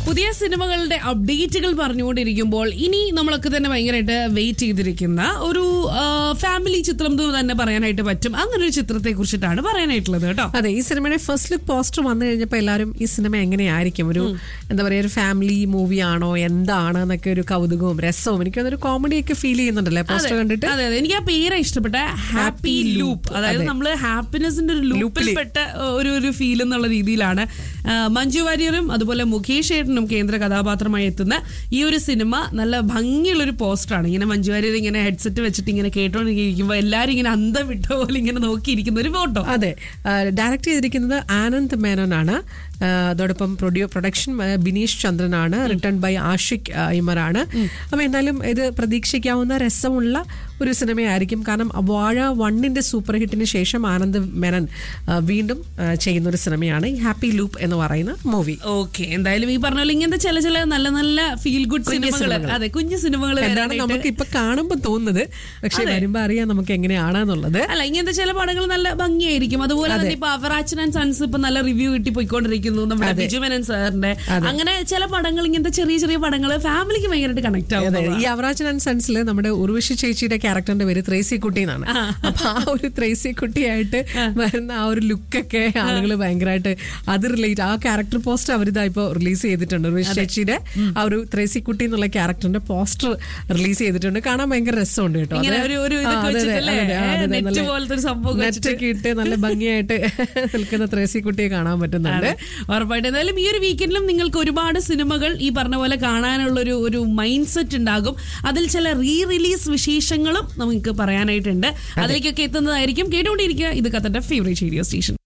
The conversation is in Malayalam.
പുതിയ സിനിമകളുടെ അപ്ഡേറ്റുകൾ പറഞ്ഞുകൊണ്ടിരിക്കുമ്പോൾ ഇനി നമ്മളൊക്കെ തന്നെ ഭയങ്കരമായിട്ട് വെയിറ്റ് ചെയ്തിരിക്കുന്ന ഒരു ഫാമിലി ചിത്രം എന്ന് തന്നെ പറയാനായിട്ട് പറ്റും അങ്ങനെ ഒരു ചിത്രത്തെ കുറിച്ചിട്ടാണ് പറയാനായിട്ടുള്ളത് കേട്ടോ അതെ ഈ സിനിമയുടെ ഫസ്റ്റ് ലുക്ക് പോസ്റ്റർ വന്നു കഴിഞ്ഞപ്പോൾ എല്ലാവരും ഈ സിനിമ എങ്ങനെയായിരിക്കും ഒരു എന്താ പറയുക ഒരു ഫാമിലി മൂവി ആണോ എന്താണ് എന്നൊക്കെ ഒരു കൗതുകവും രസവും എനിക്ക് അതൊരു കോമഡി ഒക്കെ ഫീൽ ചെയ്യുന്നുണ്ടല്ലേ പോസ്റ്റർ കണ്ടിട്ട് അതെ അതെ എനിക്ക് ആ പേര് ഇഷ്ടപ്പെട്ട ഹാപ്പി ലൂപ്പ് അതായത് നമ്മള് ഹാപ്പിനെസിന്റെ ഒരു ലൂപ്പിൽപ്പെട്ട ഒരു ഒരു ഫീൽ എന്നുള്ള രീതിയിലാണ് ആ, മഞ്ജു വാര്യറും അതുപോലെ മുകേഷ് ഏട്ടനും കേന്ദ്ര കഥാപാത്രമായി എത്തുന്ന ഈ ഒരു സിനിമ നല്ല ഭംഗിയുള്ള ഒരു പോസ്റ്ററാണ് ഇങ്ങനെ മഞ്ജു വാര്യർ ഇങ്ങനെ ഹെഡ്സെറ്റ് വെച്ചിട്ട് ഇങ്ങനെ കേട്ടോണ്ടിരിക്കുമ്പോൾ എല്ലാരും ഇങ്ങനെ അന്തം വിട്ട പോലെ ഇങ്ങനെ നോക്കിയിരിക്കുന്ന ഒരു ഫോട്ടോ അതെ ഡയറക്ട് ചെയ്തിരിക്കുന്നത് ആനന്ദ് മേനോനാണ് ആ, അതോടൊപ്പം പ്രൊഡ്യൂ പ്രൊഡക്ഷൻ ആ, ബിനീഷ് ചന്ദ്രനാണ് റിട്ടേൺ ബൈ ആഷിഖ് ആ, ഇമറാണ് അപ്പൊ എന്തായാലും ഇത് പ്രതീക്ഷിക്കാവുന്ന രസമുള്ള ഒരു സിനിമയായിരിക്കും കാരണം വാഴ വണ്ണിന്റെ സൂപ്പർ ഹിറ്റിന് ശേഷം ആനന്ദ് മേനൻ ആ, വീണ്ടും ആ, ചെയ്യുന്ന ഒരു സിനിമയാണ് ഈ ഹാപ്പി ലൂപ്പ് എന്ന് പറയുന്ന മൂവി ഓക്കെ എന്തായാലും ഈ പറഞ്ഞ പോലെ ഇങ്ങനത്തെ ചില ചില നല്ല നല്ല ഫീൽ ഗുഡ് സിനിമകൾ അതെ കുഞ്ഞു സിനിമകൾ എന്താണ് നമുക്ക് ഇപ്പൊ കാണുമ്പോൾ തോന്നുന്നത് പക്ഷെ വരുമ്പോ അറിയാം നമുക്ക് എങ്ങനെയാണെന്നുള്ളത് അല്ല ഇങ്ങനത്തെ ചില പടങ്ങൾ നല്ല ഭംഗിയായിരിക്കും അതുപോലെ തന്നെ ഇപ്പൊ അവറാച്ചൻ ആൻഡ് സൺസ് ഇപ്പൊ നല്ല റിവ്യൂ കിട്ടി പോയിക്കൊണ്ടിരിക്കുന്നു നമ്മുടെ ബിജു മേനൻ സാറിന്റെ അങ്ങനെ ചില പടങ്ങൾ ഇങ്ങനത്തെ ചെറിയ ചെറിയ പടങ്ങൾ ഫാമിലിക്ക് ഭയങ്കരമായിട്ട് കണക്ട് ആവും അതെ ഈ അവറാച്ചൻ ആൻഡ് സൺസിൽ നമ്മുടെ ഉർവശി ചേച്ചിയുടെ ക്യാരക്ടറിന്റെ പേര് ത്രേസി കുട്ടി എന്നാണ് അപ്പൊ ആ ഒരു ത്രേസി കുട്ടിയായിട്ട് വരുന്ന ആ ഒരു ലുക്കൊക്കെ ആളുകൾ ഭയങ്കരമായിട്ട് അത് റിലേറ്റ് ആ ക്യാരക്ടർ പോസ്റ്റർ അവരിതാ ഇപ്പൊ റിലീസ് ചെയ്തിട്ടുണ്ട് ഉർവശി ചേച്ചിയുടെ ആ ഒരു ത്രേസി കുട്ടി എന്നുള്ള ക്യാരക്ടറിന്റെ പോസ്റ്റർ റിലീസ് ചെയ്തിട്ടുണ്ട് കാണാൻ ഭയങ്കര രസമുണ്ട് കേട്ടോ ഇങ്ങനെ അത് ഒരു- ഒരു ഇതൊക്കെ ആ, അതെ, അതെ, വെച്ചിട്ടല്ലേ? അതെ, അതെ, അതെ, നെറ്റ് നല്ല- പോലത്തെ ഒരു സംഭവം നെറ്റൊക്കെ ഇട്ട് നല്ല ഭംഗിയായിട്ട് നിൽക്കുന്ന ത്രേസി കുട്ടിയെ കാണാൻ പറ്റുന്നുണ്ട് ഉറപ്പായിട്ട് എന്തായാലും ഈ ഒരു വീക്കെൻഡിലും നിങ്ങൾക്ക് ഒരുപാട് സിനിമകൾ ഈ പറഞ്ഞ പോലെ കാണാനുള്ള ഒരു ഒരു മൈൻഡ് സെറ്റ് ഉണ്ടാകും അതിൽ ചില റീ റിലീസ് വിശേഷങ്ങളും നമുക്ക് പറയാനായിട്ടുണ്ട് അതിലേക്കൊക്കെ എത്തുന്നതായിരിക്കും കേട്ടുകൊണ്ടിരിക്കുക ഇത് കത്തന്റെ ഫേവറേറ്റ് റേഡിയോ സ്റ്റേഷൻ